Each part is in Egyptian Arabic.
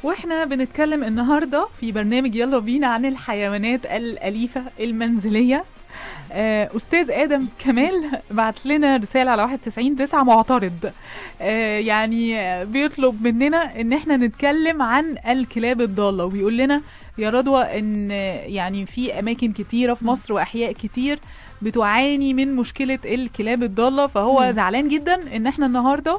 واحنا بنتكلم النهارده في برنامج يلا بينا عن الحيوانات الأليفة المنزلية آه، أستاذ آدم كمال بعت لنا رسالة على 91 9 معترض آه، يعني آه، بيطلب مننا إن احنا نتكلم عن الكلاب الضالة وبيقول لنا يا رضوى إن آه، يعني في أماكن كتيرة في مصر وأحياء كتير بتعاني من مشكلة الكلاب الضالة فهو مم. زعلان جدا إن احنا النهارده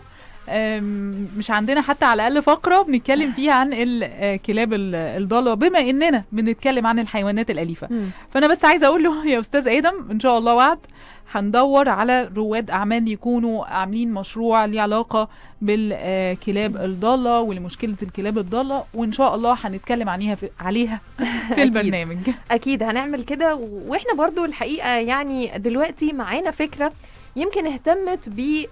آم، مش عندنا حتى على الاقل فقره بنتكلم فيها عن الكلاب ال- الضاله بما اننا بنتكلم عن الحيوانات الاليفه مم. فانا بس عايزه اقول له يا استاذ ادم ان شاء الله وعد هندور على رواد اعمال يكونوا عاملين مشروع ليه علاقه بالكلاب الضاله ولمشكله الكلاب الضاله وان شاء الله هنتكلم عليها في عليها في أكيد. البرنامج اكيد هنعمل كده واحنا برضو الحقيقه يعني دلوقتي معانا فكره يمكن اهتمت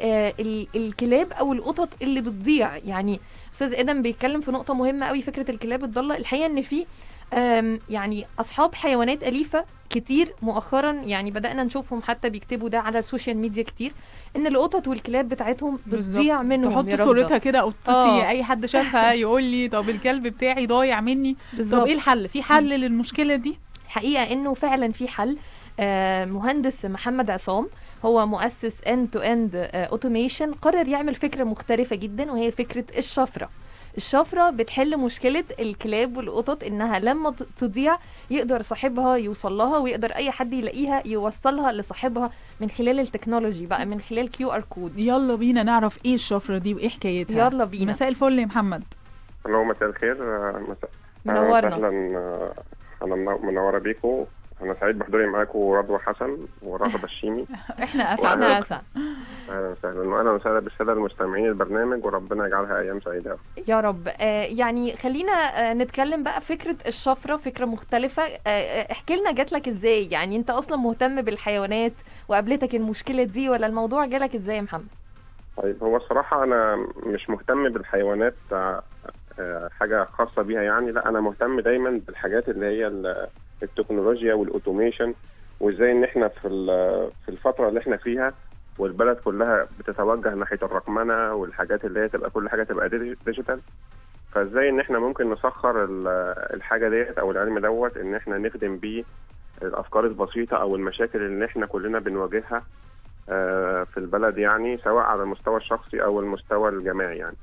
بالكلاب او القطط اللي بتضيع يعني استاذ ادم بيتكلم في نقطه مهمه قوي فكره الكلاب الضاله الحقيقه ان في آم، يعني اصحاب حيوانات اليفه كتير مؤخرا يعني بدانا نشوفهم حتى بيكتبوا ده على السوشيال ميديا كتير ان القطط والكلاب بتاعتهم بتضيع بالظبط. منهم تحط يا رضا. صورتها كده قطتي آه. اي حد شافها يقول لي طب الكلب بتاعي ضايع مني طب بالظبط ايه الحل في حل للمشكله دي الحقيقه انه فعلا في حل آه، مهندس محمد عصام هو مؤسس اند تو اند اوتوميشن قرر يعمل فكره مختلفه جدا وهي فكره الشفره الشفرة بتحل مشكلة الكلاب والقطط إنها لما ت- تضيع يقدر صاحبها يوصل لها ويقدر أي حد يلاقيها يوصلها لصاحبها من خلال التكنولوجي بقى من خلال كيو ار كود يلا بينا نعرف ايه الشفره دي وايه حكايتها يلا بينا مساء الفل يا محمد الو مساء الخير آه، مساء منورنا اهلا آه، انا منو- منوره بيكم انا سعيد بحضوري معاكم رضوى حسن ورغد الشيمي احنا اسعد أنا أسعد اهلا وسهلا واهلا وسهلا بالساده المستمعين البرنامج وربنا يجعلها ايام سعيده يا رب. يا رب آه يعني خلينا آه نتكلم بقى فكرة الشفرة فكرة مختلفة آه آه، احكي لنا جات لك ازاي يعني انت اصلا مهتم بالحيوانات وقابلتك المشكلة دي ولا الموضوع جالك ازاي يا محمد طيب هو الصراحه انا مش مهتم بالحيوانات آه، آه، حاجه خاصه بيها يعني لا انا مهتم دايما بالحاجات اللي هي ال- التكنولوجيا والاوتوميشن وازاي ان احنا في ال- في الفتره اللي احنا فيها والبلد كلها بتتوجه ناحيه الرقمنه والحاجات اللي هي تبقى كل حاجه تبقى ديجي- ديجيتال فازاي ان احنا ممكن نسخر ال- الحاجه ديت او العلم دوت ان احنا نخدم بيه الافكار البسيطه او المشاكل اللي احنا كلنا بنواجهها آه، في البلد يعني سواء على المستوى الشخصي او المستوى الجماعي يعني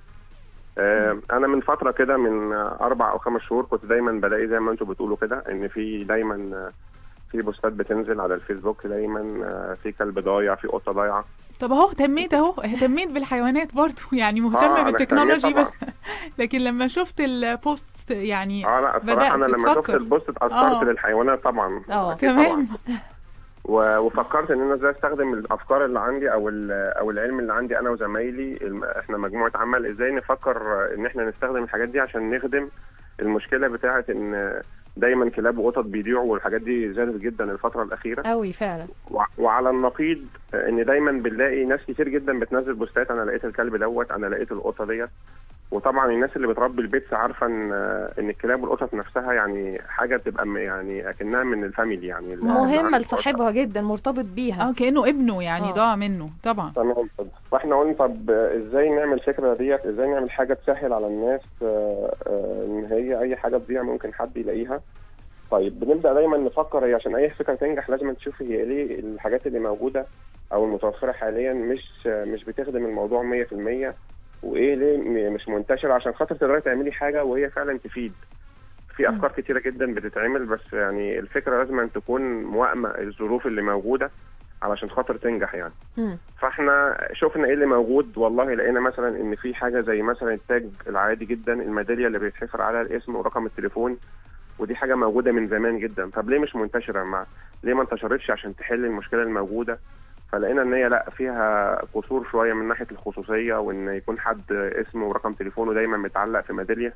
آه، انا من فتره كده من آه، اربع او خمس شهور كنت دايما بلاقي زي ما انتم بتقولوا كده ان في دايما آه، في بوستات بتنزل على الفيسبوك دايما آه، في كلب ضايع في قطه ضايعه طب اهو اهتميت اهو اهتميت بالحيوانات برضو يعني مهتم آه، أنا بالتكنولوجي اهتميت بس لكن لما شفت البوست يعني اه لا بدأت الصراحه انا لما شفت تفكر. البوست اتاثرت آه. للحيوانات طبعا آه. أكيد تمام طبعاً. و- وفكرت ان انا ازاي استخدم الافكار اللي عندي او ال- او العلم اللي عندي انا وزمايلي الم- احنا مجموعه عمل ازاي نفكر ان احنا نستخدم الحاجات دي عشان نخدم المشكله بتاعه ان دايما كلاب وقطط بيضيعوا والحاجات دي زادت جدا الفتره الاخيره قوي فعلا وع- وعلى النقيض ان دايما بنلاقي ناس كتير جدا بتنزل بوستات انا لقيت الكلب دوت انا لقيت القطه ديت وطبعا الناس اللي بتربي البيتس عارفه ان ان الكلاب والقطط نفسها يعني حاجه بتبقى م- يعني اكنها من الفاميلي يعني اللي- اللي مهمة عنده لصاحبها جدا مرتبط بيها اه كانه ابنه يعني آه. ضاع منه طبعا تمام فاحنا قلنا طب ازاي نعمل الفكره ديت ازاي نعمل حاجه تسهل على الناس آه، آه، ان هي اي حاجه تضيع ممكن حد يلاقيها طيب بنبدا دايما نفكر هي عشان اي فكره تنجح لازم تشوف هي ليه الحاجات اللي موجوده او المتوفره حاليا مش مش بتخدم الموضوع 100% وايه ليه م- مش منتشره عشان خاطر تقدري تعملي حاجه وهي فعلا تفيد في افكار كتيره جدا بتتعمل بس يعني الفكره لازم أن تكون موائمه الظروف اللي موجوده علشان خاطر تنجح يعني مم. فاحنا شفنا ايه اللي موجود والله لقينا مثلا ان في حاجه زي مثلا التاج العادي جدا الميداليه اللي بيتحفر عليها الاسم ورقم التليفون ودي حاجه موجوده من زمان جدا طب ليه مش منتشره مع ليه ما انتشرتش عشان تحل المشكله الموجوده فلقينا ان هي لا فيها قصور شويه من ناحيه الخصوصيه وان يكون حد اسمه ورقم تليفونه دايما متعلق في ميداليه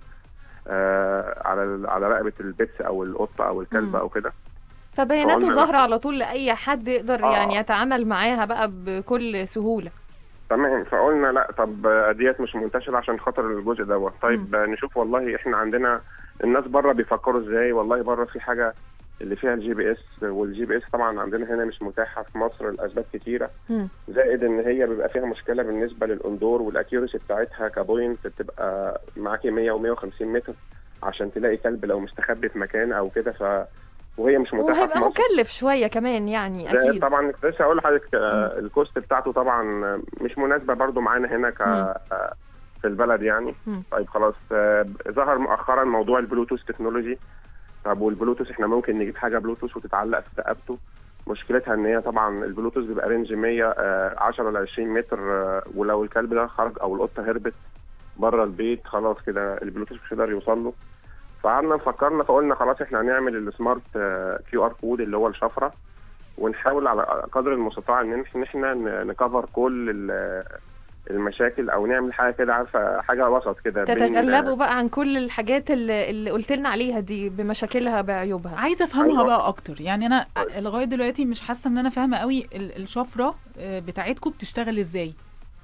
آه على ال- على رقبه البيتس او القطه او الكلب مم. او كده فبياناته فقلنا ظاهرة على طول لأي حد يقدر آه. يعني يتعامل معاها بقى بكل سهولة تمام فقلنا لا طب آه، ديت مش منتشره عشان خاطر الجزء دوت طيب آه، نشوف والله احنا عندنا الناس بره بيفكروا ازاي والله بره في حاجه اللي فيها الجي بي اس والجي بي اس طبعا عندنا هنا مش متاحه في مصر لاسباب كتيره مم. زائد ان هي بيبقى فيها مشكله بالنسبه للاندور والاكيورسي بتاعتها كبوينت بتبقى معاكي 100 و150 متر عشان تلاقي كلب لو مستخبي في مكان او كده ف وهي مش متاحه وهيبقى في مصر مكلف شويه كمان يعني ده اكيد طبعا كنت لسه هقول لحضرتك آه، الكوست بتاعته طبعا آه، مش مناسبه برضو معانا هنا ك مم. آه، في البلد يعني مم. طيب خلاص آه، ظهر مؤخرا موضوع البلوتوث تكنولوجي طب والبلوتوث احنا ممكن نجيب حاجه بلوتوث وتتعلق في رقبته مشكلتها ان هي طبعا البلوتوث بيبقى رينج 100 آه، 10 ل 20 متر آه، ولو الكلب ده خرج او القطه هربت بره البيت خلاص كده البلوتوث مش هيقدر يوصل له فقعدنا فكرنا فقلنا خلاص احنا هنعمل السمارت كيو ار كود اللي هو الشفره ونحاول على قدر المستطاع ان إح- ان احنا ن- نكفر كل ال- المشاكل او نعمل حاجه كده عارفه حاجه وسط كده بين- تتغلبوا بقى عن كل الحاجات اللي, اللي قلت لنا عليها دي بمشاكلها بعيوبها عايزه افهمها أيوة. بقى اكتر يعني انا طيب. لغايه دلوقتي مش حاسه ان انا فاهمه قوي ال- الشفره آه، بتاعتكم بتشتغل ازاي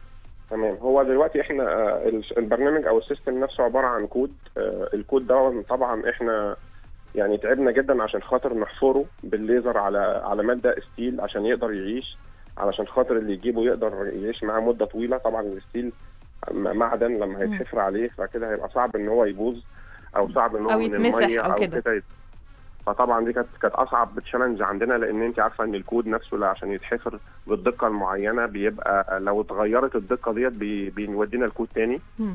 تمام هو دلوقتي احنا آه، ال- البرنامج او السيستم نفسه عباره عن كود آه، الكود ده طبعا احنا يعني تعبنا جدا عشان خاطر نحفره بالليزر على على ماده ستيل عشان يقدر يعيش علشان خاطر اللي يجيبه يقدر يعيش معاه مده طويله طبعا الستيل م- معدن لما هيتحفر عليه فكده هيبقى صعب ان هو يبوظ او صعب ان هو أو من يتمسح الميه أو او كده. كده يت- فطبعا دي كانت كانت اصعب تشالنج عندنا لان انت عارفه ان الكود نفسه لا عشان يتحفر بالدقه المعينه بيبقى لو اتغيرت الدقه ديت بي بيودينا الكود تاني مم.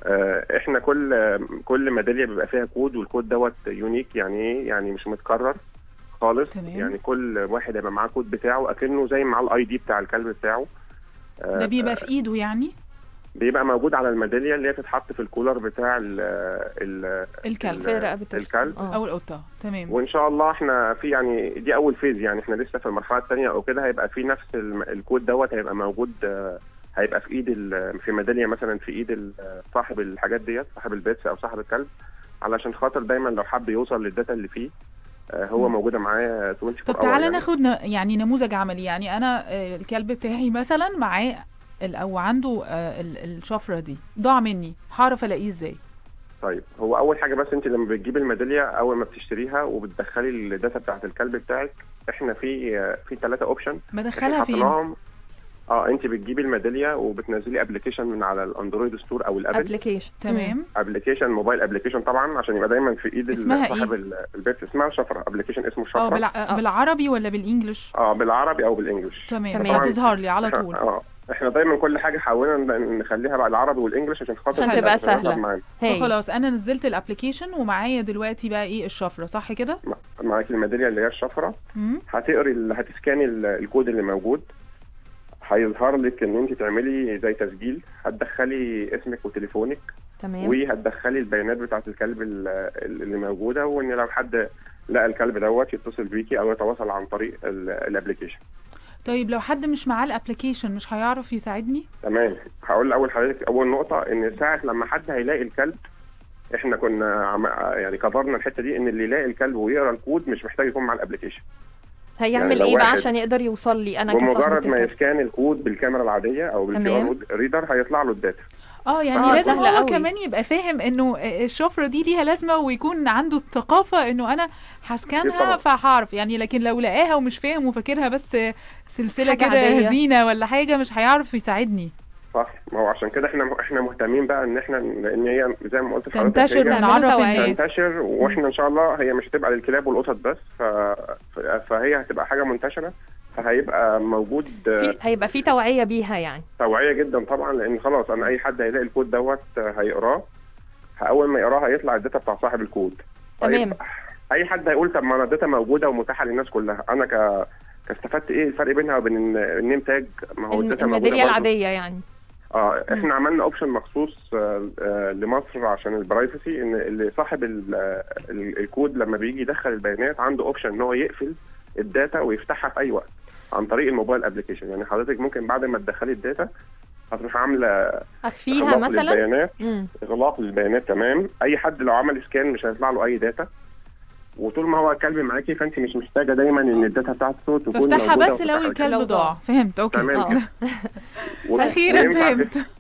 آه، احنا كل كل ميداليه بيبقى فيها كود والكود دوت يونيك يعني ايه يعني مش متكرر خالص تمام. يعني كل واحد هيبقى معاه كود بتاعه اكنه زي معاه الاي دي بتاع الكلب بتاعه آه، ده بيبقى في ايده يعني بيبقى موجود على الميداليه اللي هي تتحط في الكولر بتاع ال ال الكلب في رقبه الكلب. آه. او القطه تمام وان شاء الله احنا في يعني دي اول فيز يعني احنا لسه في المرحله الثانيه او كده هيبقى في نفس الم- الكود دوت هيبقى موجود آه، هيبقى في ايد ال- في ميداليه مثلا في ايد ال- صاحب الحاجات ديت صاحب البيتس او صاحب الكلب علشان خاطر دايما لو حب يوصل للداتا اللي فيه آه، هو مم. موجوده معاه 24 طب hour تعالى يعني. ناخد ن- يعني نموذج عملي يعني انا آه، الكلب بتاعي مثلا معاه ال- او عنده آه، ال- الشفره دي ضاع مني هعرف الاقيه ازاي طيب هو اول حاجه بس انت لما بتجيبي الميداليه اول ما بتشتريها وبتدخلي الداتا بتاعت الكلب بتاعك احنا في آه، في ثلاثه اوبشن بدخلها فين حطيناهم اه انت بتجيبي الميداليه وبتنزلي ابلكيشن من على الاندرويد ستور او الابل ابلكيشن تمام ابلكيشن موبايل ابلكيشن طبعا عشان يبقى دايما في ايد ال- اسمها صاحب إيه؟ ال- البيت اسمها شفره ابلكيشن اسمه اه شفره بالع... آه. بالعربي ولا بالانجلش اه بالعربي او بالانجلش تمام تمام. هتظهر لي على طول اه احنا دايما كل حاجه حاولنا ن- نخليها بقى العربي والانجلش عشان خاطر عشان تبقى تبقى تتناسب سهلة. معانا. هاي فخلاص انا نزلت الابلكيشن ومعايا دلوقتي بقى ايه الشفره صح كده مع- معاكي الميداليه اللي هي الشفره مم. هتقري ال- هتسكاني ال- الكود اللي موجود هيظهر لك ان انت تعملي زي تسجيل هتدخلي اسمك وتليفونك تمام وهتدخلي البيانات بتاعت الكلب ال- اللي موجوده وان لو حد لقى الكلب دوت يتصل بيكي او يتواصل عن طريق ال- الابلكيشن طيب لو حد مش معاه الابلكيشن مش هيعرف يساعدني تمام هقول اول حضرتك اول نقطه ان ساعه لما حد هيلاقي الكلب احنا كنا عم... يعني كفرنا الحته دي ان اللي يلاقي الكلب ويقرا الكود مش محتاج يكون مع الابلكيشن هيعمل يعني لو ايه بقى واحد عشان يقدر يوصل لي انا كصاحبة بمجرد ما الكلب؟ يسكان الكود بالكاميرا العاديه او بالكيو تمام. ار ريدر هيطلع له الداتا اه يعني آه، لازم سهلة هو قوي. كمان يبقى فاهم انه الشفره دي ليها لازمه ويكون عنده الثقافه انه انا أكيد هسكنها طبعا. فهعرف يعني لكن لو لقاها ومش فاهم وفاكرها بس سلسله حاجة كده عادية. زينه ولا حاجه مش هيعرف يساعدني صح ما هو عشان كده احنا احنا مهتمين بقى ان احنا لان هي زي ما قلت لحضرتك تنتشر هي تعملوا ونعرف توعية. الناس تنتشر واحنا ان شاء الله هي مش هتبقى للكلاب والقطط بس ف... ف- فهي هتبقى حاجه منتشره فهيبقى موجود في هيبقى في توعية بيها يعني توعيه جدا طبعا لان خلاص انا اي حد هيلاقي الكود دوت هيقراه اول ما يقراه هيطلع الداتا بتاع صاحب الكود تمام. اي حد هيقول طب ما انا الداتا موجوده ومتاحه للناس كلها انا ك كاستفدت ايه الفرق بينها وبين الن- النيم تاج ما هو الم- الداتا موجوده الميدالية برضه. العادية يعني اه احنا عملنا اوبشن مخصوص آه، آه، لمصر عشان البرايفسي ان اللي صاحب ال- آه، ال- الكود لما بيجي يدخل البيانات عنده اوبشن ان هو يقفل الداتا ويفتحها في اي وقت عن طريق الموبايل ابلكيشن يعني حضرتك ممكن بعد ما تدخلي الداتا هتروح عامله اخفيها اغلاق مثلا للبيانات مم. اغلاق للبيانات تمام اي حد لو عمل سكان مش هيطلع له اي داتا وطول ما هو الكلب معاكي فانت مش محتاجه دايما ان الداتا بتاعته تكون بفتحها موجودة بس لو وتفتحها الكلب لو ضاع ضاع. فهمت اوكي تمام آه. كده. و- اخيرا وينفع فهمت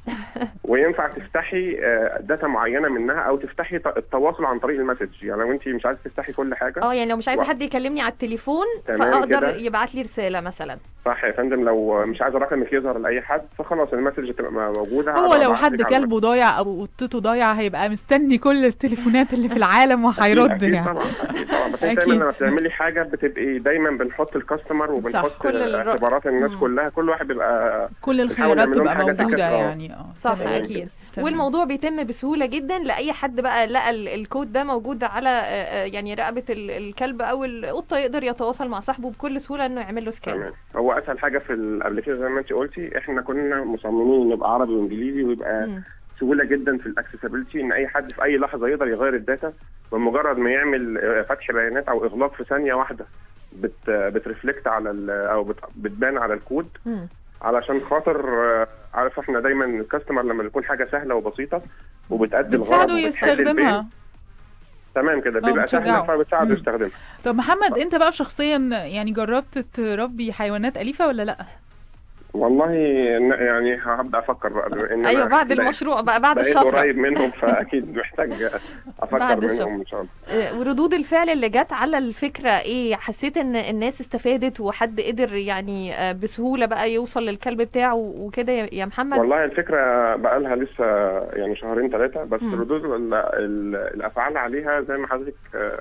وينفع تفتحي آه، داتا معينه منها او تفتحي ت- التواصل عن طريق المسج يعني لو انت مش عايزه تفتحي كل حاجه اه يعني لو مش عايزه و- حد يكلمني على التليفون تمام فاقدر كده. يبعت لي رساله مثلا صح يا فندم لو مش عايزه رقمك يظهر لاي حد فخلاص المسج تبقى موجوده هو هبقى لو أبعت حد لك على كلبه ضايع او قطته ضايع هيبقى مستني كل التليفونات اللي في العالم وهيرد أكيد يعني طبعا اكيد طبعا بس انت أكيد. دايما لما بتعملي حاجه بتبقي دايما بنحط الكاستمر وبنحط كل الرأي. اعتبارات الناس مم. كلها كل واحد بيبقى كل بنحاول الخيارات نعمل لهم تبقى حاجات موجوده كده. يعني اه صح تمام. اكيد تمام. والموضوع بيتم بسهوله جدا لاي حد بقى لقى ال- الكود ده موجود على آه، آه، يعني رقبه ال- الكلب او القطه يقدر يتواصل مع صاحبه بكل سهوله انه يعمل له سكان تمام هو اسهل حاجه في الابلكيشن زي ما انت قلتي احنا كنا مصممين نبقى عربي وانجليزي ويبقى مم. سهوله جدا في الاكسسبيلتي ان اي حد في اي لحظه يقدر يغير الداتا بمجرد ما يعمل آه، فتح بيانات او اغلاق في ثانيه واحده بت بترفلكت على ال- او بت بتبان على الكود مم. علشان خاطر آه، عارف احنا دايما الكاستمر لما بيكون حاجه سهله وبسيطه وبتأدي بتساعده الغرض وبتحل البيت، يستخدمها تمام كده اه، بيبقى سهله بتشجعه. فبتساعده مم. يستخدمها طب محمد انت بقى شخصيا يعني جربت تربي حيوانات اليفه ولا لا والله ن- يعني هبدا افكر بقى بما ان ايوه أنا بعد بقيت- المشروع بقى بعد بقيت الشفره قريب منهم فاكيد محتاج افكر بعد منهم الشفرة. ان شاء الله آه، وردود الفعل اللي جت على الفكره ايه حسيت ان الناس استفادت وحد قدر يعني آه، بسهوله بقى يوصل للكلب بتاعه وكده يا يا محمد والله الفكره بقى لها لسه يعني شهرين ثلاثه بس مم. ردود ال- ال- الافعال عليها زي ما حضرتك آه،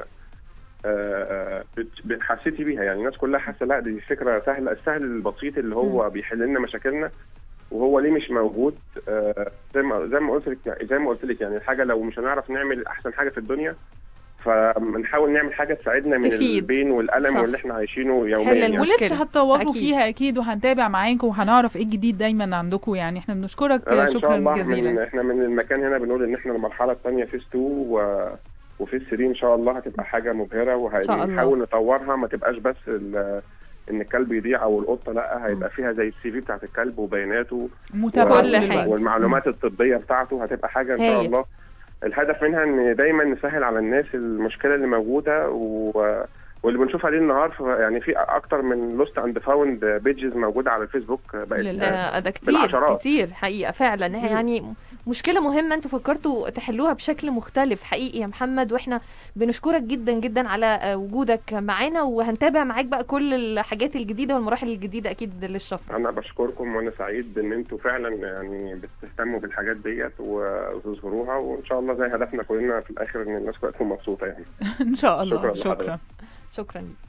آه، بت- بت- حسيتي بيها يعني الناس كلها حاسه لا دي فكره سهله السهل البسيط اللي هو بيحل لنا مشاكلنا وهو ليه مش موجود آه، زي ما زي ما قلت لك زي ما قلت لك يعني الحاجه لو مش هنعرف نعمل احسن حاجه في الدنيا فبنحاول نعمل حاجه تساعدنا من تفيد. البين والالم صح. واللي احنا عايشينه يوميا حل يعني. المشكلة. ولسه هتطوروا أكيد. فيها اكيد وهنتابع معاكم وهنعرف ايه الجديد دايما عندكم يعني احنا بنشكرك لا ان شاء شكرا الله من جزيلا احنا من المكان هنا بنقول ان احنا المرحله الثانيه فيس 2 و وفيس 3 ان شاء الله هتبقى حاجه مبهره شاء الله. وهنحاول نطورها ما تبقاش بس ال- ان الكلب يضيع او القطه لا هيبقى فيها زي السي في بتاعت الكلب وبياناته متابعه كل طول حاجة. الوقت والمعلومات الطبيه بتاعته هتبقى حاجه ان شاء هايل. الله الهدف منها ان دايما نسهل على الناس المشكله اللي موجوده و واللي بنشوف عليه النهار ف- يعني في اكتر من لوست اند فاوند بيجز موجوده على الفيسبوك بقت للأسف. ده, ده كتير بالعشرات. كتير حقيقه فعلا يعني مشكله مهمه انتوا فكرتوا تحلوها بشكل مختلف حقيقي يا محمد واحنا بنشكرك جدا جدا على آه، وجودك معانا وهنتابع معاك بقى كل الحاجات الجديده والمراحل الجديده اكيد للشفره انا بشكركم وانا سعيد ان انتوا فعلا يعني بتهتموا بالحاجات ديت وتظهروها وان شاء الله زي هدفنا كلنا في الاخر ان الناس كلها تكون مبسوطه يعني ان شاء الله شكراً شكرا لحضرتك. شكرا